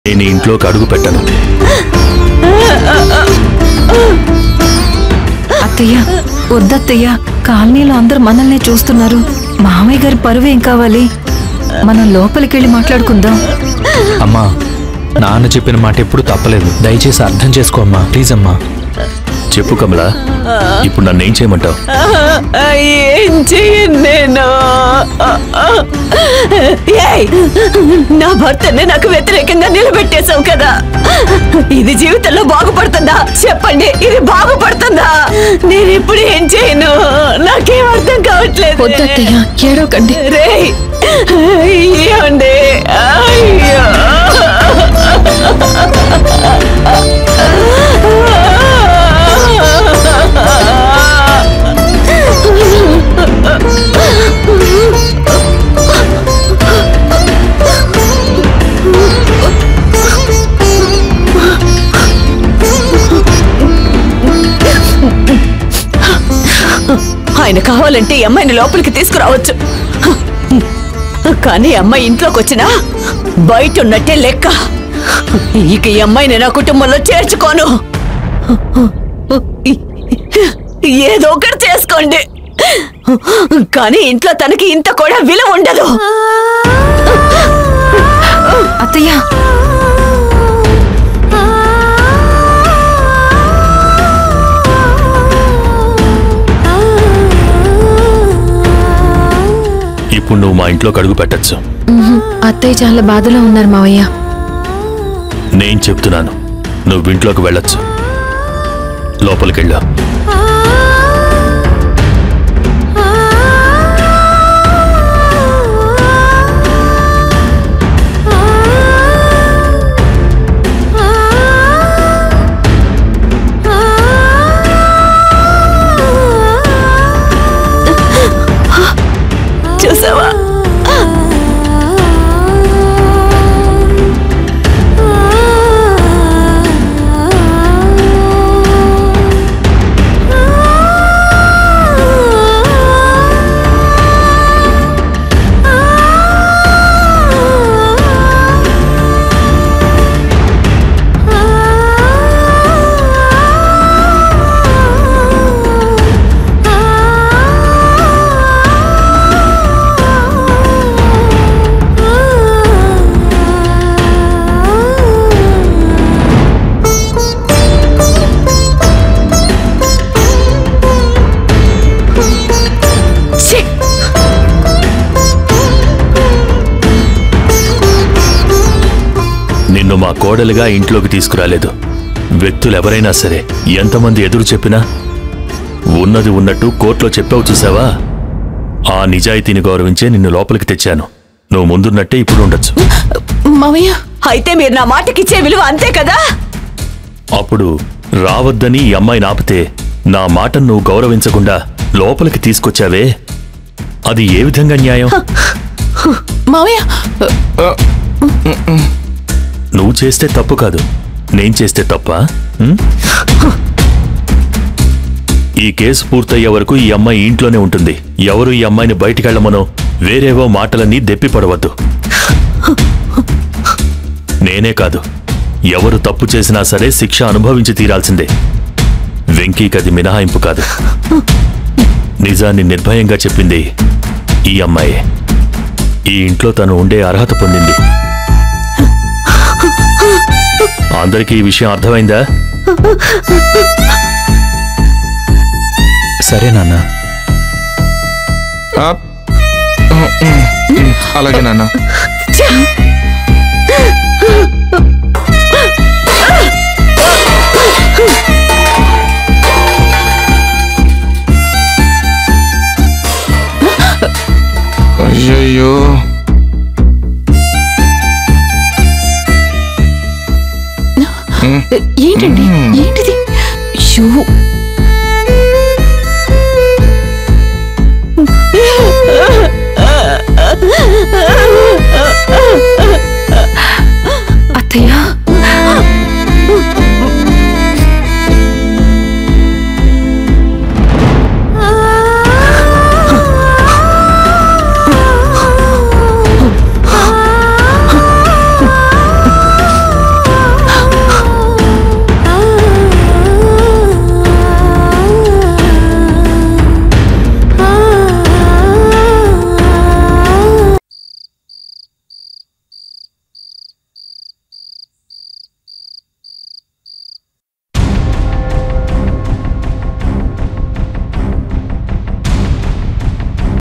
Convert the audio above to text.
నేను ఈ ఇంట్లోకి అడుగు పెట్టను అత్తయ్య వద్దత్తయ్య కాలనీలో అందరూ మనల్నే చూస్తున్నారు మామయ్య గారి పరువు ఏం కావాలి మనం లోపలికెళ్ళి మాట్లాడుకుందాం అమ్మా నాన్న చెప్పిన మాట ఎప్పుడు తప్పలేదు దయచేసి అర్థం చేసుకో అమ్మా ప్లీజ్ అమ్మా చెప్పు కమలా ఇప్పుడు నన్ను ఏం చేయమంటావు ఏం చెయ్యను నేను ఏయ్, నా భర్తనే నాకు వ్యతిరేకంగా నిలబెట్టేశావు కదా ఇది జీవితంలో బాగుపడుతుందా చెప్పండి ఇది బాగుపడుతుందా నేను ఇప్పుడు ఏం చేయను నాకేం అర్థం కావట్లేదు వద్దత్తయ్య ఏడోకండి రేయ్ ఏమండి అయ్యో ఆయన కావాలంటే ఈ అమ్మాయిని లోపలికి తీసుకురావచ్చు కానీ ఈ అమ్మాయి ఇంట్లోకి వచ్చినా బయట ఉన్నట్టే లెక్క ఇక ఈ అమ్మాయిని నా కుటుంబంలో చేర్చుకోను ఏదో ఒకటి చేసుకోండి కానీ ఇంట్లో తనకి ఇంత కూడా విలువ ఉండదు అత్తయ్య ఇప్పుడు నువ్వు మా ఇంట్లోకి అడుగు పెట్టచ్చు అత్తయ్య చాలా బాధలో ఉన్నారు మావయ్య నేను చెప్తున్నాను నువ్వు ఇంట్లోకి వెళ్ళొచ్చు లోపలికెళ్ళా చూసావా ఛీ! నిన్ను మా కోడలుగా ఇంట్లోకి తీసుకురాలేదు వ్యక్తులు ఎవరైనా సరే ఎంతమంది ఎదురు చెప్పినా ఉన్నది ఉన్నట్టు కోర్టులో చెప్పావు చూసావా ఆ నిజాయితీని గౌరవించే నిన్ను లోపలికి తెచ్చాను నువ్వు ముందున్నట్టే ఇప్పుడు ఉండొచ్చు మావయ్య అయితే మీరు నా మాటకిచ్చే విలువ అంతే కదా అప్పుడు రావద్దని ఈ అమ్మాయిని ఆపితే నా మాటను నువ్వు గౌరవించకుండా లోపలికి తీసుకొచ్చావే అది ఏ విధంగా న్యాయం మావయ్య నువ్వు చేస్తే తప్పు కాదు నేను చేస్తే తప్ప ఈ కేసు పూర్తయ్యే వరకు ఈ అమ్మాయి ఇంట్లోనే ఉంటుంది ఎవరు ఈ అమ్మాయిని బయటికెళ్లమనో వేరేవో మాటలన్నీ దెప్పిపడవద్దు నేనే కాదు ఎవరు తప్పు చేసినా సరే శిక్ష అనుభవించి తీరాల్సిందే వెంకీకది మినహాయింపు కాదు నిజాన్ని నిర్భయంగా చెప్పింది ఈ అమ్మాయే ఈ ఇంట్లో తను ఉండే అర్హత పొందింది అందరికీ ఈ విషయం అర్థమైందా సరే నాన్న ఆ, అలాగే నాన్న అయ్యయ్యో ఏంటండి ఏంటిది షూ అత్తయ్య